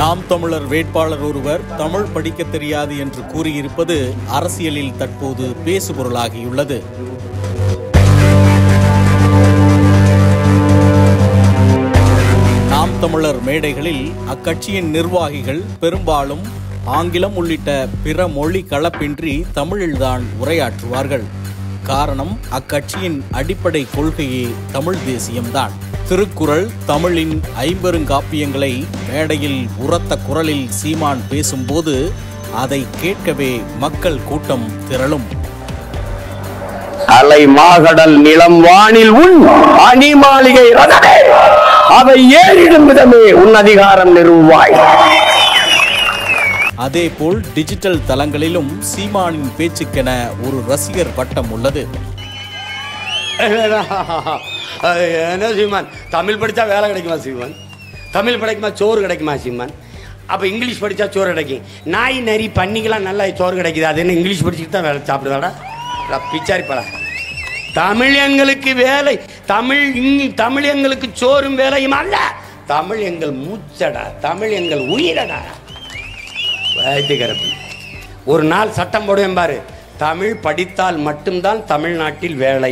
நாம் தமிழர் வேட்பாளர் ஒருவர் தமிழ் படிக்க தெரியாது என்று கூறியிருப்பது அரசியலில் தற்போது பேசுபொருளாகியுள்ளது நாம் தமிழர் மேடைகளில் அக்கட்சியின் நிர்வாகிகள் பெரும்பாலும் ஆங்கிலம் உள்ளிட்ட பிற மொழி கலப்பின்றி தமிழில்தான் உரையாற்றுவார்கள் காரணம் அக்கட்சியின் அடிப்படை கொள்கையே தமிழ் தேசியம்தான் திருக்குறள் தமிழின் ஐம்பெருங்காப்பியங்களை மேடையில் உரத்த குரலில் சீமான் பேசும்போது அதை கேட்கவே மக்கள் கூட்டம் திரளும் அலை மாகடல் நிலம் வானில் உன் அணி மாளிகை ரதமே அவை ஏறிடும் விதமே உன் அதிகாரம் நிறுவாய் அதேபோல் டிஜிட்டல் தளங்களிலும் சீமானின் பேச்சுக்கென ஒரு ரசிகர் வட்டம் உள்ளது என்ன சீமான் தமிழ் படித்தா வேலை கிடைக்குமா சீமான் தமிழ் படிக்குமா சோறு கிடைக்குமா சீமான் அப்போ இங்கிலீஷ் படித்தா சோறு கிடைக்கும் நாய் நரி பண்ணிக்கெல்லாம் நல்லா சோறு கிடைக்குது அது என்ன இங்கிலீஷ் படிச்சுட்டு தான் வேலை சாப்பிடுதாடா பிச்சாரி படா தமிழ் எங்களுக்கு வேலை தமிழ் இங்கி தமிழ் எங்களுக்கு சோறும் வேலையும் அல்ல தமிழ் எங்கள் மூச்சடா தமிழ் எங்கள் உயிரடா வைத்தியகரப்பு ஒரு நாள் சட்டம் போடுவேன் பாரு தமிழ் படித்தால் மட்டும்தான் தமிழ்நாட்டில் வேலை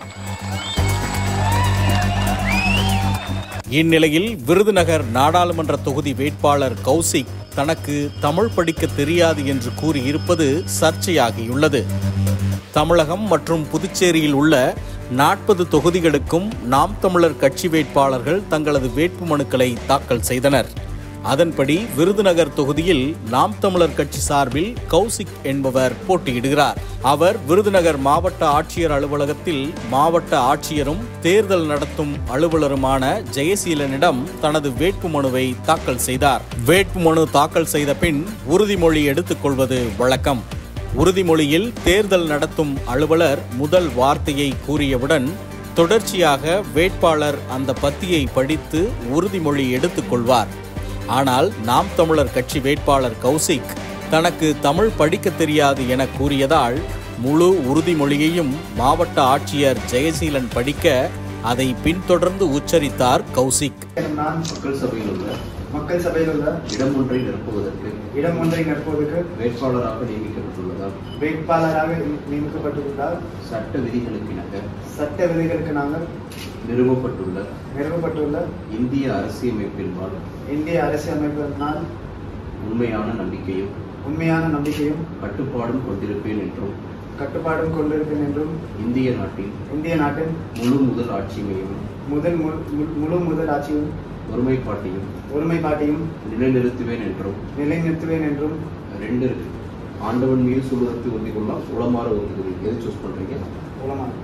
இந்நிலையில் விருதுநகர் நாடாளுமன்ற தொகுதி வேட்பாளர் கௌசிக் தனக்கு தமிழ் படிக்க தெரியாது என்று கூறியிருப்பது சர்ச்சையாகியுள்ளது தமிழகம் மற்றும் புதுச்சேரியில் உள்ள நாற்பது தொகுதிகளுக்கும் நாம் தமிழர் கட்சி வேட்பாளர்கள் தங்களது வேட்புமனுக்களை தாக்கல் செய்தனர் அதன்படி விருதுநகர் தொகுதியில் நாம் தமிழர் கட்சி சார்பில் கௌசிக் என்பவர் போட்டியிடுகிறார் அவர் விருதுநகர் மாவட்ட ஆட்சியர் அலுவலகத்தில் மாவட்ட ஆட்சியரும் தேர்தல் நடத்தும் அலுவலருமான ஜெயசீலனிடம் தனது வேட்புமனுவை தாக்கல் செய்தார் வேட்புமனு தாக்கல் செய்த பின் உறுதிமொழி எடுத்துக்கொள்வது வழக்கம் உறுதிமொழியில் தேர்தல் நடத்தும் அலுவலர் முதல் வார்த்தையை கூறியவுடன் தொடர்ச்சியாக வேட்பாளர் அந்த பத்தியை படித்து உறுதிமொழி எடுத்துக்கொள்வார் ஆனால் நாம் தமிழர் கட்சி வேட்பாளர் கௌசிக் தனக்கு தமிழ் படிக்க தெரியாது என கூறியதால் முழு உறுதிமொழியையும் மாவட்ட ஆட்சியர் ஜெயசீலன் படிக்க அதை பின்தொடர்ந்து உச்சரித்தார் கௌசிக் நான் மக்கள் சபையில் உள்ள மக்கள் சபையில் உள்ள இடம் ஒன்றை நிரப்புவதற்கு இடம் ஒன்றை நிற்பதற்கு வேட்பாளராக நியமிக்கப்பட்டுள்ளதால் வேட்பாளராக நியமிக்கப்பட்டுள்ளதால் சட்ட விதிகளுக்கிணங்க சட்ட விதிகளுக்கு நாங்கள் நிறுவப்பட்டுள்ள நிறுவப்பட்டுள்ள இந்திய அரசியலமைப்பின்பால் இந்திய அரசியலமைப்பினால் உண்மையான நம்பிக்கையும் உண்மையான நம்பிக்கையும் கட்டுப்பாடும் கொண்டிருப்பேன் என்றும் கட்டுப்பாடும் கொண்டிருப்பேன் என்றும் இந்திய நாட்டின் இந்திய நாட்டின் முழு முதல் ஆட்சியையும் முதல் மு- மு- முழு முதல் ஆட்சியும் ஒருமைப்பாட்டையும் ஒருமைப்பாட்டையும் நிலைநிறுத்துவேன் என்றும் நிலைநிறுத்துவேன் என்றும் ரெண்டு இருக்கு ஆண்டவன் மீது சொல்லுறதுக்கு உறுதி கொள்ளலாம் உளமாற உறுதி கொள்ளலாம் எது சூஸ் பண்றீங்க உளமாறு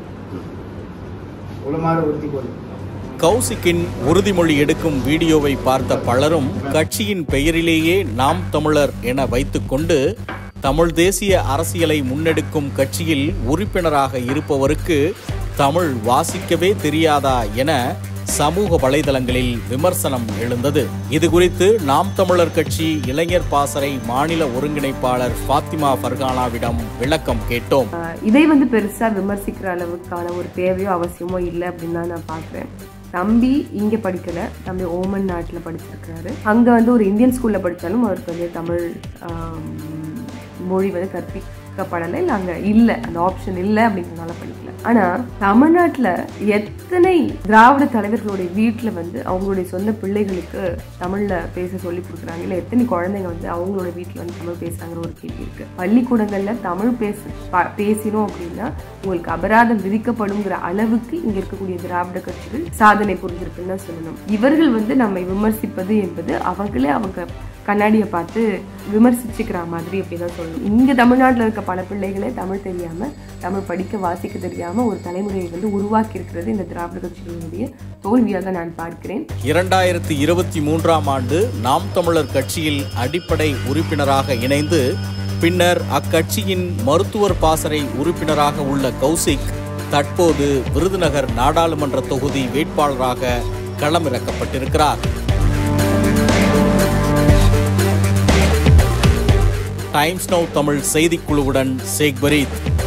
உளமாறு உறுதி கொள்ளும் கௌசிக்கின் உறுதிமொழி எடுக்கும் வீடியோவை பார்த்த பலரும் கட்சியின் பெயரிலேயே நாம் தமிழர் என வைத்துக்கொண்டு தமிழ் தேசிய அரசியலை முன்னெடுக்கும் கட்சியில் உறுப்பினராக இருப்பவருக்கு தமிழ் வாசிக்கவே தெரியாதா என சமூக வலைதளங்களில் விமர்சனம் எழுந்தது இது குறித்து நாம் தமிழர் கட்சி இளைஞர் பாசறை மாநில ஒருங்கிணைப்பாளர் ஃபாத்திமா ஃபர்கானாவிடம் விளக்கம் கேட்டோம் ஆஹ் இதை வந்து பெருசா விமர்சிக்கிற அளவுக்கான ஒரு தேவையோ அவசியமோ இல்லை அப்படின்னு தான் நான் பார்க்குறேன் தம்பி இங்க படிக்கல தம்பி ஓமன் நாட்டில் படிச்சிருக்கிறாரு அங்க வந்து ஒரு இந்தியன் ஸ்கூல்ல படிச்சாலும் அவருக்கு வந்து தமிழ் ஆம், மொழி வந்து கற்பிக்கப்படலை இல்லை அங்க இல்லை அந்த ஆப்ஷன் இல்லை அப்படிங்கிறதுனால படிக்கல ஆனா தமிழ்நாட்டுல எத்தனை திராவிட தலைவர்களுடைய வீட்டுல வந்து அவங்களுடைய சொந்த பிள்ளைகளுக்கு தமிழ்ல பேச சொல்லி கொடுக்குறாங்க இல்ல எத்தனை குழந்தைங்க வந்து அவங்களோட வீட்டுல வந்து தமிழ் பேசுறாங்கிற ஒரு கேள்வி இருக்கு பள்ளிக்கூடங்கள்ல தமிழ் பேச ப- பேசினோம் அப்படின்னா உங்களுக்கு அபராதம் விதிக்கப்படுங்கிற அளவுக்கு இங்க இருக்கக்கூடிய திராவிட கட்சிகள் சாதனை புரிஞ்சிருக்குன்னு தான் சொல்லணும் இவர்கள் வந்து நம்மை விமர்சிப்பது என்பது அவங்களே அவங்க கண்ணாடியை பார்த்து விமர்சிச்சுக்கிற மாதிரி அப்படிதான் சொல்லணும் இங்க தமிழ்நாட்டுல இருக்க பல பிள்ளைகளே தமிழ் தெரியாம தமிழ் படிக்க வாசிக்க தெரியாம ஒரு தலைமுறையை வந்து உருவாக்கி இருக்கிறது இந்த திராவிட கட்சிகளுடைய தோல்வியாக நான் பார்க்கிறேன் இரண்டாயிரத்தி இருபத்தி மூன்றாம் ஆண்டு நாம் தமிழர் கட்சியில் அடிப்படை உறுப்பினராக இணைந்து பின்னர் அக்கட்சியின் மருத்துவர் பாசறை உறுப்பினராக உள்ள கௌசிக் தற்போது விருதுநகர் நாடாளுமன்ற தொகுதி வேட்பாளராக களமிறக்கப்பட்டிருக்கிறார் டைம்ஸ் நவ் தமிழ் செய்திக்குழுவுடன் சேக் பரீத்